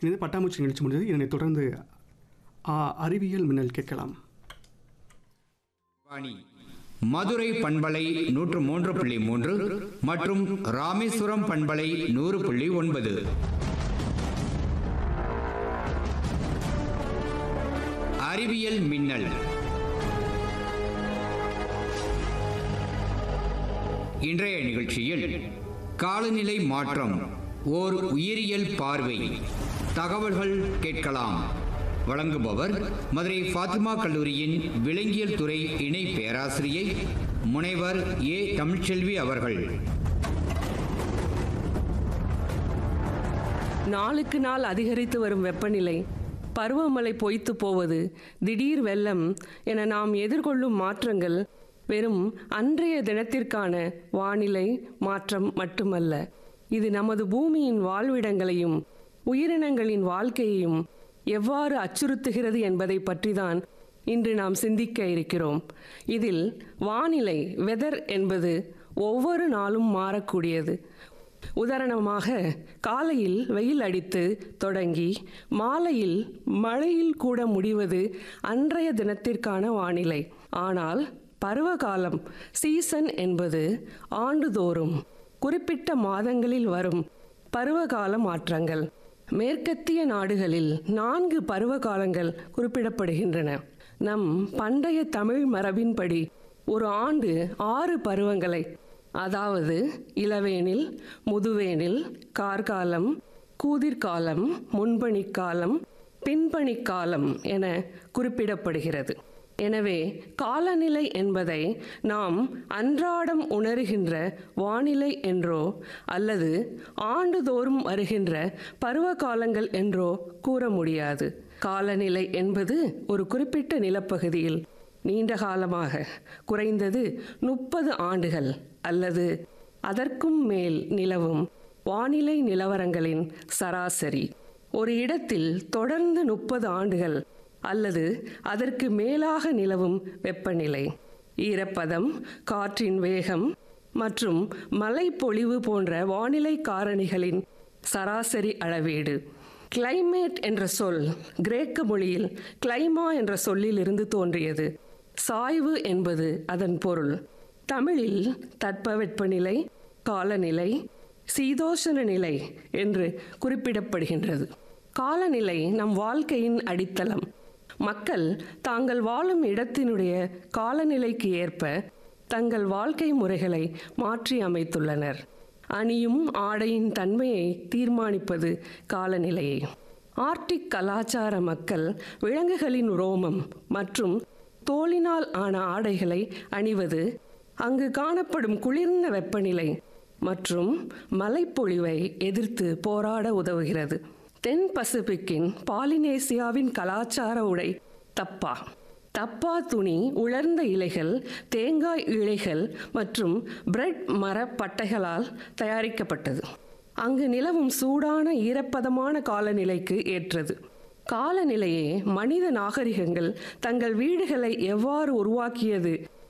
இது பட்டாம்பூச்சி நிகழ்ச்சி முடிஞ்சது இதனைத் தொடர்ந்து ஆ, அறிவியல் மின்னல் கேட்கலாம் வாணி மதுரை பண்பலை நூற்று மூன்று புள்ளி மூன்று மற்றும் ராமேஸ்வரம் பண்பலை நூறு புள்ளி ஒன்பது அறிவியல் மின்னல் இன்றைய நிகழ்ச்சியில் காலநிலை மாற்றம் ஓர் உயிரியல் பார்வை தகவல்கள் கேட்கலாம் வழங்குபவர் மதுரை ஃபாத்திமா கல்லூரியின் விலங்கியல் துறை இணை பேராசிரியை முனைவர் ஏ தமிழ்ச்செல்வி அவர்கள் நாளுக்கு நாள் அதிகரித்து வரும் வெப்பநிலை பருவமழை பொய்த்து போவது திடீர் வெள்ளம் என நாம் எதிர்கொள்ளும் மாற்றங்கள் வெறும் அன்றைய தினத்திற்கான வானிலை மாற்றம் மட்டுமல்ல இது நமது பூமியின் வாழ்விடங்களையும் உயிரினங்களின் வாழ்க்கையையும் எவ்வாறு அச்சுறுத்துகிறது என்பதை பற்றிதான் இன்று நாம் சிந்திக்க இருக்கிறோம் இதில் வானிலை வெதர் என்பது ஒவ்வொரு நாளும் மாறக்கூடியது உதாரணமாக காலையில் வெயில் அடித்து தொடங்கி மாலையில் மழையில் கூட முடிவது அன்றைய தினத்திற்கான வானிலை ஆனால் பருவகாலம் சீசன் என்பது ஆண்டுதோறும் குறிப்பிட்ட மாதங்களில் வரும் பருவகால மாற்றங்கள் மேற்கத்திய நாடுகளில் நான்கு பருவகாலங்கள் குறிப்பிடப்படுகின்றன நம் பண்டைய தமிழ் மரபின்படி ஒரு ஆண்டு ஆறு பருவங்களை அதாவது இளவேனில் முதுவேனில் கார்காலம் கூதிர்காலம் முன்பனிக்காலம் பின்பனிக்காலம் என குறிப்பிடப்படுகிறது எனவே காலநிலை என்பதை நாம் அன்றாடம் உணர்கின்ற வானிலை என்றோ அல்லது ஆண்டுதோறும் வருகின்ற பருவ காலங்கள் என்றோ கூற முடியாது காலநிலை என்பது ஒரு குறிப்பிட்ட நிலப்பகுதியில் நீண்ட காலமாக குறைந்தது முப்பது ஆண்டுகள் அல்லது அதற்கும் மேல் நிலவும் வானிலை நிலவரங்களின் சராசரி ஒரு இடத்தில் தொடர்ந்து முப்பது ஆண்டுகள் அல்லது அதற்கு மேலாக நிலவும் வெப்பநிலை ஈரப்பதம் காற்றின் வேகம் மற்றும் மழைப்பொழிவு போன்ற வானிலை காரணிகளின் சராசரி அளவீடு கிளைமேட் என்ற சொல் கிரேக்க மொழியில் கிளைமா என்ற சொல்லிலிருந்து தோன்றியது சாய்வு என்பது அதன் பொருள் தமிழில் தட்பவெப்பநிலை காலநிலை சீதோஷண நிலை என்று குறிப்பிடப்படுகின்றது காலநிலை நம் வாழ்க்கையின் அடித்தளம் மக்கள் தாங்கள் வாழும் இடத்தினுடைய காலநிலைக்கு ஏற்ப தங்கள் வாழ்க்கை முறைகளை மாற்றி அமைத்துள்ளனர் அணியும் ஆடையின் தன்மையை தீர்மானிப்பது காலநிலையை ஆர்டிக் கலாச்சார மக்கள் விலங்குகளின் ரோமம் மற்றும் தோலினால் ஆன ஆடைகளை அணிவது அங்கு காணப்படும் குளிர்ந்த வெப்பநிலை மற்றும் மலைப்பொழிவை எதிர்த்து போராட உதவுகிறது தென் பசிபிக்கின் பாலினேசியாவின் கலாச்சார உடை தப்பா தப்பா துணி உலர்ந்த இலைகள் தேங்காய் இழைகள் மற்றும் பிரெட் மர பட்டைகளால் தயாரிக்கப்பட்டது அங்கு நிலவும் சூடான ஈரப்பதமான காலநிலைக்கு ஏற்றது காலநிலையே மனித நாகரிகங்கள் தங்கள் வீடுகளை எவ்வாறு உருவாக்கியது